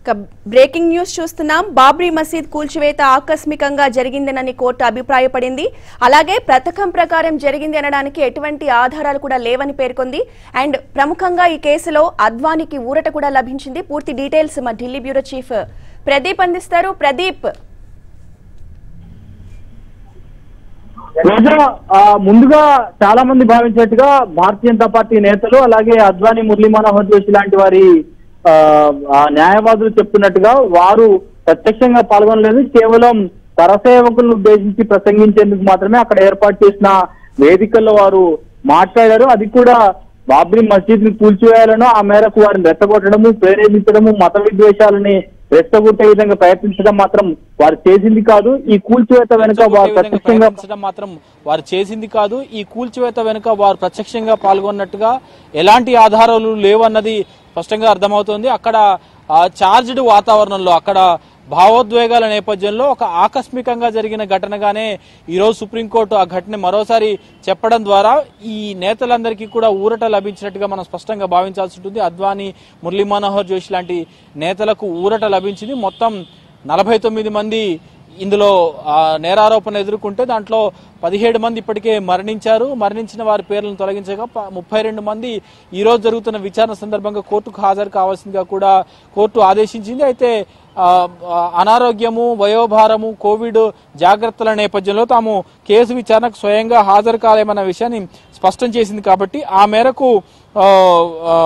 ఇక breaking news చూస్తున్నాం బాబ్రీ మసీద్ కూల్చివేత ఆకస్మికంగా జరిగిందనని కోర్టు అభిప్రాయపడింది అలాగే పథకం ప్రకారం జరిగింది అనడానికి ఎటువంటి ఆధారాలు కూడా లేవని పేర్కొంది అండ్ ప్రముఖంగా ఈ కేసులో అద్వానికి ఊరట కూడా లభించింది పూర్తి డీటెయిల్స్ మా ఢిల్లీ బ్యూరో చీఫ్ ప్రదీప్ అందిస్తారు ప్రదీప్ రోజా ఆ, ముందుగా చాలా మంది భావించినట్టుగా భారతీయ జనతా పార్టీ నేతలు అలాగే అద్వానీ మురళీ మనోహర్ జోషి లాంటి వారి ఆ, ఆ, న్యాయవాదులు చెప్తున్నట్టుగా వారు ప్రత్యక్షంగా పాల్గొనలేదు కేవలం పరసేవకులను ఉద్దేశించి ప్రసంగించేందుకు మాత్రమే అక్కడ ఏర్పాటు చేసిన వేదికల్లో వారు మాట్లాడారు అది కూడా బాబ్రీ మసీద్ ని కూల్చివేయాలను ఆ మేరకు వారిని రెచ్చగొట్టడము ప్రేరేపించడము మత విద్వేషాలని రెచ్చగొట్టే విధంగా ప్రయత్నించడం మాత్రం వారు చేసింది కాదు ఈ కూల్చివేత వెనుక వారు రెచ్చగొట్టే విధంగా ప్రత్యక్షంగా ప్రయత్నించడం మాత్రం వారు చేసింది కాదు ఈ కూల్చివేత వెనుక వారు ప్రత్యక్షంగా పాల్గొన్నట్టుగా ఎలాంటి ఆధారాలు లేవన్నది స్పష్టంగా అర్థమవుతోంది అక్కడ చార్జ్డ్ వాతావరణంలో అక్కడ భావోద్వేగాల నేపథ్యంలో ఒక ఆకస్మికంగా జరిగిన ఘటనగానే ఈరోజు సుప్రీంకోర్టు ఆ ఘటన మరోసారి చెప్పడం ద్వారా ఈ నేతలందరికీ కూడా ఊరట లభించినట్టుగా మనం స్పష్టంగా భావించాల్సి ఉంటుంది అద్వానీ మురళీ మనోహర్ జోషి లాంటి నేతలకు ఊరట లభించింది మొత్తం నలభై తొమ్మిది మంది ఇందులో ఆ, నేరారోపణ ఎదుర్కొంటే దాంట్లో పదిహేడు మంది ఇప్పటికే మరణించారు మరణించిన వారి పేర్లను తొలగించగా ప- ముప్పై రెండు మంది ఈ రోజు జరుగుతున్న విచారణ సందర్భంగా కోర్టుకు హాజరు కావాల్సిందిగా కూడా కోర్టు ఆదేశించింది అయితే ఆ, ఆ, అనారోగ్యము వయోభారము కోవిడ్ జాగ్రత్తల నేపథ్యంలో తాము కేసు విచారణకు స్వయంగా హాజరు కాలేమన్న విషయాన్ని స్పష్టం చేసింది కాబట్టి ఆ మేరకు ఆ, ఆ,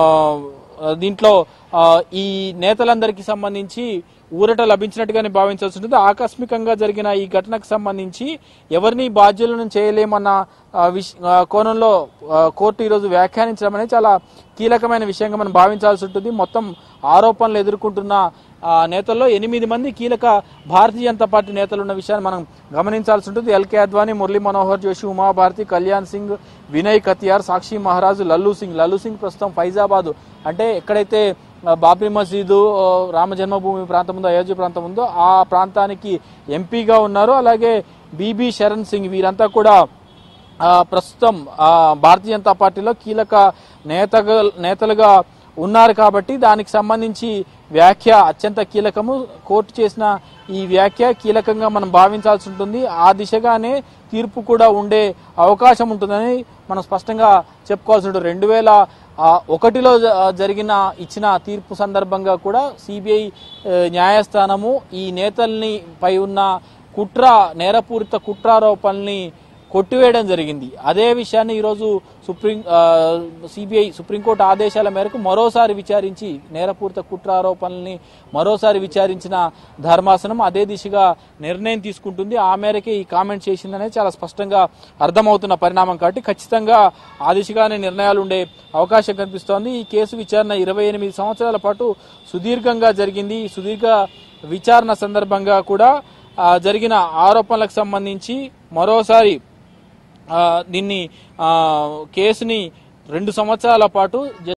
దీంట్లో ఆ, ఈ నేతలందరికీ సంబంధించి ఊరట లభించినట్టుగానే భావించాల్సి ఉంటుంది ఆకస్మికంగా జరిగిన ఈ ఘటనకు సంబంధించి ఎవరిని బాధ్యులను చేయలేమన్న ఆ, విష- ఆ, కోణంలో ఆ, కోర్టు ఈరోజు వ్యాఖ్యానించడం అనేది చాలా కీలకమైన విషయంగా మనం భావించాల్సి ఉంటుంది మొత్తం ఆరోపణలు ఎదుర్కొంటున్న ఆ, నేతల్లో ఎనిమిది మంది కీలక భారతీయ జనతా పార్టీ నేతలు ఉన్న విషయాన్ని మనం గమనించాల్సి ఉంటుంది ఎల్కే అద్వానీ మురళీ మనోహర్ జోషి ఉమాభారతి కళ్యాణ్ సింగ్ వినయ్ కతియార్ సాక్షి మహారాజ్ లల్లు సింగ్ లల్లు సింగ్ ప్రస్తుతం ఫైజాబాద్ అంటే ఎక్కడైతే ఆ, బాబ్రీ మసీదు ఆ, రామ జన్మభూమి ప్రాంతం ఉందో అయోధ్య ప్రాంతం ఉందో ఆ ప్రాంతానికి ఎంపీగా ఉన్నారు అలాగే బీబీ శరణ్ సింగ్ వీరంతా కూడా ఆ, ప్రస్తుతం ఆ, భారతీయ జనతా పార్టీలో కీలక నేతగా నేతలుగా ఉన్నారు కాబట్టి దానికి సంబంధించి వ్యాఖ్య అత్యంత కీలకము కోర్టు చేసిన ఈ వ్యాఖ్య కీలకంగా మనం భావించాల్సి ఉంటుంది ఆ దిశగానే తీర్పు కూడా ఉండే అవకాశం ఉంటుందని మనం స్పష్టంగా చెప్పుకోవాల్సి ఉంటుంది రెండు వేల ఆ, ఒకటిలో జ- జరిగిన ఇచ్చిన తీర్పు సందర్భంగా కూడా సిబిఐ న్యాయస్థానము ఈ నేతల్ని పై ఉన్న కుట్ర నేరపూరిత కుట్రారోపణల్ని కొట్టివేయడం జరిగింది అదే విషయాన్ని ఈరోజు సుప్రీం సిబిఐ సుప్రీంకోర్టు ఆదేశాల మేరకు మరోసారి విచారించి నేరపూరిత కుట్రారోపణల్ని మరోసారి విచారించిన ధర్మాసనం అదే దిశగా నిర్ణయం తీసుకుంటుంది ఆ మేరకే ఈ కామెంట్ చేసిందనేది చాలా స్పష్టంగా అర్థమవుతున్న పరిణామం కాబట్టి ఖచ్చితంగా ఆ దిశగానే నిర్ణయాలు ఉండే అవకాశం కనిపిస్తోంది ఈ కేసు విచారణ ఇరవై ఎనిమిది సంవత్సరాల పాటు సుదీర్ఘంగా జరిగింది ఈ సుదీర్ఘ విచారణ సందర్భంగా కూడా ఆ, జరిగిన ఆరోపణలకు సంబంధించి మరోసారి ఆ, దీన్ని ఆ, కేసుని రెండు సంవత్సరాల పాటు